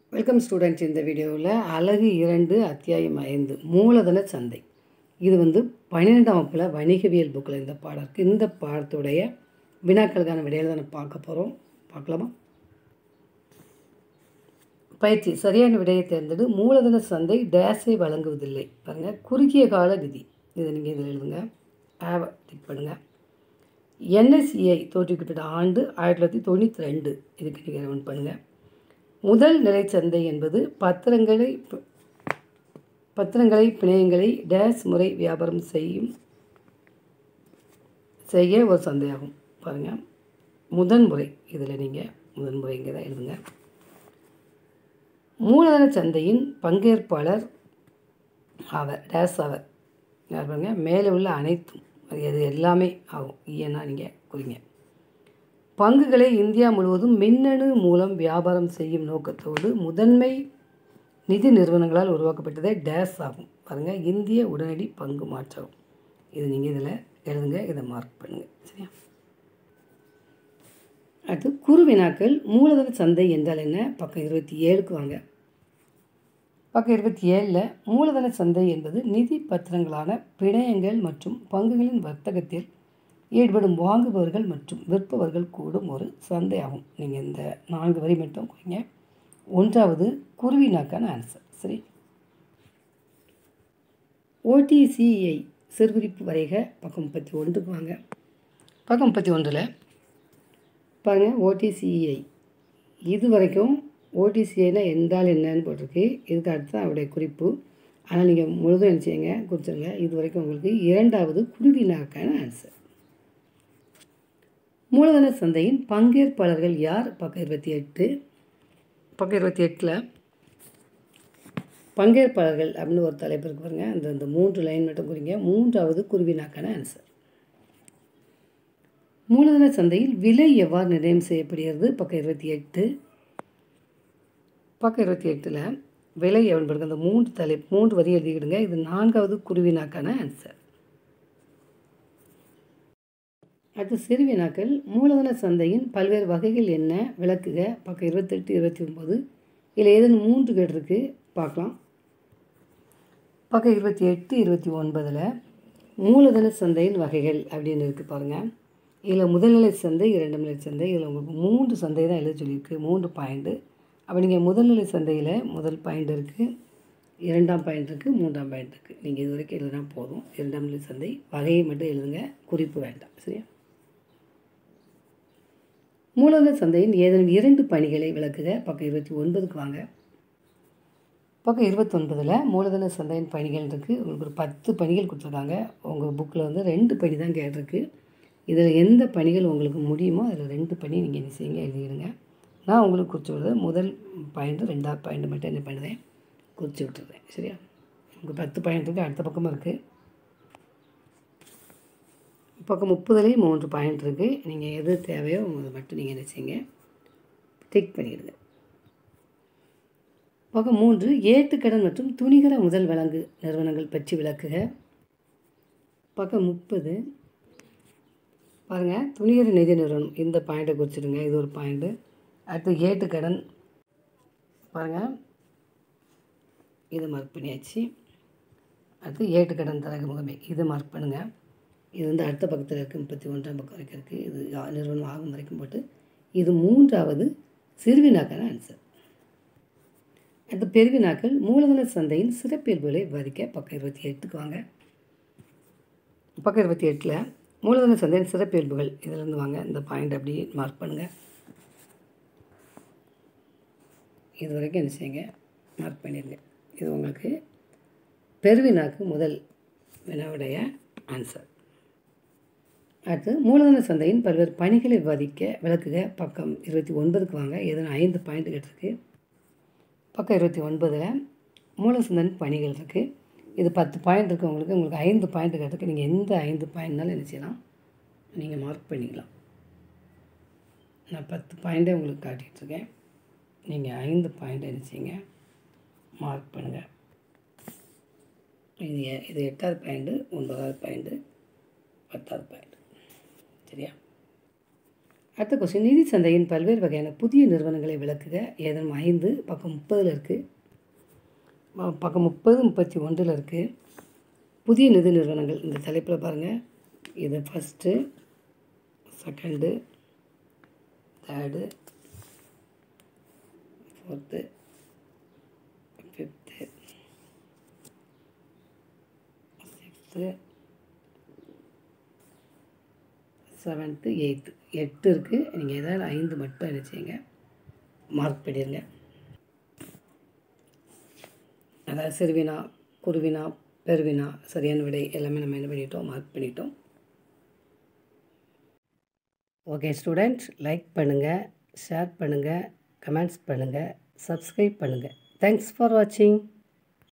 welcome students இந்த வீடியோவில் அழகு இரண்டு அத்தியாயம் ஐந்து மூலதன சந்தை இது வந்து பன்னிரெண்டாம் வகுப்பில் வணிகவியல் புக்கில் இந்த பாடம் இருக்குது இந்த பாடத்துடைய வினாக்களுக்கான விடையில் தான் பார்க்க போகிறோம் பார்க்கலாமா பயிற்சி சரியான விடையை தேர்ந்தெடு மூலதன சந்தை டேஸை வழங்குவதில்லை பாருங்கள் குறுகிய கால நிதி இதை நீங்கள் இதில் எழுதுங்க ஆவ டிக் பண்ணுங்கள் என்எஸ்சிஐ தோற்றுவிக்கப்பட்ட ஆண்டு ஆயிரத்தி தொள்ளாயிரத்தி தொண்ணூற்றி ரெண்டு இதுக்கு நீங்கள் ரெவன் பண்ணுங்கள் முதல் நிலை சந்தை என்பது பத்திரங்களை ப- பத்திரங்களை பிணையங்களை டேஸ் முறை வியாபாரம் செய்யும் செய்ய ஒரு சந்தையாகும் பாருங்கள் முதன் முறை இதில் நீங்கள் முதன் முறைங்கிறத எழுதுங்க மூலதன சந்தையின் பங்கேற்பாளர் அவர் டேஸ் அவர் யார் பாருங்க மேலே உள்ள அனைத்தும் அது எது எல்லாமே ஆகும் ஈயனா நீங்கள் குறிங்க பங்குகளை இந்தியா முழுவதும் மின்னணு மூலம் வியாபாரம் செய்யும் நோக்கத்தோடு முதன்மை நிதி நிறுவனங்களால் உருவாக்கப்பட்டதே டேஸ் ஆகும் பாருங்கள் இந்திய உடனடி பங்கு மாற்றம் இது நீங்கள் இதில் எழுதுங்க இதை மார்க் பண்ணுங்கள் சரியா அடுத்து குறுவினாக்கள் மூலதன சந்தை என்றால் என்ன பக்கம் இருபத்தி ஏழுக்கு வாங்க பக்கம் இருபத்தி ஏழில் மூலதன சந்தை என்பது நிதி பத்திரங்களான பிணையங்கள் மற்றும் பங்குகளின் வர்த்தகத்தில் ஈடுபடும் வாங்குபவர்கள் மற்றும் விற்பவர்கள் கூடும் ஒரு சந்தை ஆகும் நீங்கள் இந்த நான்கு வரி மட்டும் குறிங்க ஒன்றாவது குருவினாக்கான ஆன்சர் சரி ஓடிசிஐ சிறுகுறிப்பு வரைக பக்கம் முப்பத்தி ஒன்றுக்கு வாங்க பக்கம் முப்பத்தி ஒன்றில் பாருங்கள் ஓடிசிஐ இது வரைக்கும் ஓடிசிஐனா என்றால் என்னன்னு போட்டிருக்கு இதுக்கு அடுத்து தான் அவருடைய குறிப்பு ஆனால் நீங்கள் முழுதும் என்ன செய்யுங்க குறிச்சிருங்க இது வரைக்கும் உங்களுக்கு இரண்டாவது குருவினாக்கான ஆன்சர் மூலதன சந்தையின் பங்கேற்பாளர்கள் யார் பக்கம் இருபத்தி எட்டு பக்கம் இருபத்தி எட்டில் பங்கேற்பாளர்கள் அப்படின்னு ஒரு தலைப்பு இருக்கு பாருங்க அந்த அந்த மூன்று லைன் மட்டும் குறிங்க மூன்றாவது குருவினாக்கான ஆன்சர் மூலதன சந்தையில் விலை எவ்வாறு நிர்ணயம் செய்யப்படுகிறது பக்கம் இருபத்தி எட்டு பக்கம் இருபத்தி எட்டில் விலை எவ்வளவு அந்த மூன்று தலை மூன்று வரி எழுதிக்கிடுங்க இது நான்காவது குருவினாக்கான ஆன்சர் அடுத்து சிறுவினாக்கள் மூலதன சந்தையின் பல்வேறு வகைகள் என்ன விளக்குக பக்கம் இருபத்தெட்டு இருபத்தி ஒம்பது இதில் ஏதேனும் மூன்று கேட்டிருக்கு பார்க்கலாம் பக்கம் இருபத்தி எட்டு இருபத்தி ஒன்பதில் மூலதன சந்தையின் வகைகள் அப்படின்னு இருக்குது பாருங்கள் இதில் முதல்நிலை சந்தை இரண்டாம் நிலை சந்தை இதில் உங்களுக்கு மூன்று சந்தை தான் எழுத சொல்லியிருக்கு மூன்று பாயிண்ட்டு அப்போ நீங்கள் முதல்நிலை சந்தையில் முதல் பாயிண்ட் இருக்குது இரண்டாம் பாயிண்ட் இருக்குது மூன்றாம் பாயிண்ட் இருக்குது நீங்கள் இது வரைக்கும் எழுதினா போதும் இரண்டாம் நிலை சந்தை வகையை மட்டும் எழுதுங்க குறிப்பு வேண்டாம் சரியா மூலதன சந்தையின் ஏதேனும் இரண்டு பணிகளை விளக்குக பக்கம் இருபத்தி ஒன்பதுக்கு வாங்க பக்கம் இருபத்தொன்பதில் மூலதன சந்தையின் பணிகள் இருக்குது உங்களுக்கு ஒரு பத்து பணிகள் கொடுத்துருக்காங்க உங்கள் புக்கில் வந்து ரெண்டு பணி தான் கேட்டிருக்கு இதில் எந்த பணிகள் உங்களுக்கு முடியுமோ அதில் ரெண்டு பணி நீங்கள் என்ன செய்யுங்க எழுதிடுங்க நான் உங்களுக்கு குறித்து விடுறது முதல் பாயிண்ட்டு ரெண்டாவது பாயிண்ட் மட்டும் என்ன பண்ணுறேன் குறித்து விட்டுறேன் சரியா உங்களுக்கு பத்து பாயிண்ட் இருக்குது அடுத்த பக்கமும் இருக்குது பக்கம் முப்பதுலேயும் மூன்று பாயிண்ட் இருக்குது நீங்கள் எது தேவையோ அதை மட்டும் நீங்கள் என்ன செய்யுங்க டிக் பண்ணிடுங்க பக்கம் மூன்று ஏட்டுக்கடன் மற்றும் துணிகர முதல் வழங்கு நிறுவனங்கள் பற்றி விளக்குக பக்கம் முப்பது பாருங்கள் துணிகர நிதி நிறுவனம் இந்த பாயிண்ட்டை குறிச்சிடுங்க இது ஒரு பாயிண்ட்டு அடுத்து ஏட்டுக்கடன் பாருங்கள் இது மார்க் பண்ணியாச்சு அடுத்து ஏட்டுக்கடன் தரகு முகமை இதை மார்க் பண்ணுங்கள் இது வந்து அடுத்த பக்கத்தில் இருக்குது முப்பத்தி ஒன்றாம் பக்கம் வரைக்கும் இருக்குது இது யா- நிறுவனம் ஆகும் வரைக்கும் போட்டு இது மூன்றாவது சிறுவினாக்கான ஆன்சர் அடுத்து பெருவினாக்கள் மூலதன சந்தையின் சிறப்பியல்புகளை விவாதிக்க பக்கம் இருபத்தி எட்டுக்கு வாங்க பக்கம் இருபத்தி எட்டில் மூலதன சந்தையின் சிறப்பியல்புகள் இதிலேருந்து வாங்க இந்த பாயிண்ட் அப்படியே மார்க் பண்ணுங்கள் இது வரைக்கும் என்ன செய்யுங்க மார்க் பண்ணிடுங்க இது உங்களுக்கு பெருவினாக்கு முதல் வினாவுடைய ஆன்சர் அடுத்து மூலதன சந்தையின் பல்வேறு பணிகளை விவாதிக்க விளக்குக பக்கம் இருபத்தி ஒன்பதுக்கு வாங்க எதனா ஐந்து பாயிண்ட் கேட்டிருக்கு பக்கம் இருபத்தி ஒன்பதில் மூலசந்தன் பணிகள் இருக்குது இது பத்து பாயிண்ட் இருக்குது உங்களுக்கு உங்களுக்கு ஐந்து பாயிண்ட் கேட்டிருக்கு நீங்கள் எந்த ஐந்து பாயிண்ட்னாலும் என்ன செய்யலாம் நீங்கள் மார்க் பண்ணிக்கலாம் நான் பத்து பாயிண்ட்டே உங்களுக்கு காட்டிகிட்ருக்கேன் நீங்கள் ஐந்து பாயிண்ட் என்ன செய்யுங்க மார்க் பண்ணுங்கள் இது எ- இது எட்டாவது பாயிண்ட்டு ஒன்பதாவது பாயிண்ட்டு பத்தாவது பாயிண்ட் சரியா அடுத்த கொஸ்டின் நிதி சந்தையின் பல்வேறு வகையான புதிய நிறுவனங்களை விளக்குக ஏதேனும் ஐந்து பக்கம் முப்பதில் இருக்குது பக்கம் முப்பது முப்பத்தி ஒன்றில் இருக்குது புதிய நிதி நிறுவனங்கள் இந்த தலைப்பில் பாருங்கள் இது first second third fourth fifth sixth seventh eighth எட்டு இருக்குது நீங்கள் ஏதாவது ஐந்து மட்டும் என்ன செய்யுங்க மார்க் பண்ணிடுங்க அதாவது சிறுவினா குருவினா பெருவினா சரியான விடை எல்லாமே நம்ம என்ன பண்ணிட்டோம் மார்க் பண்ணிட்டோம் ஓகே ஸ்டூடெண்ட்ஸ் லைக் பண்ணுங்கள் ஷேர் பண்ணுங்கள் கமெண்ட்ஸ் பண்ணுங்கள் சப்ஸ்கிரைப் பண்ணுங்கள் தேங்க்ஸ் ஃபார் வாட்சிங்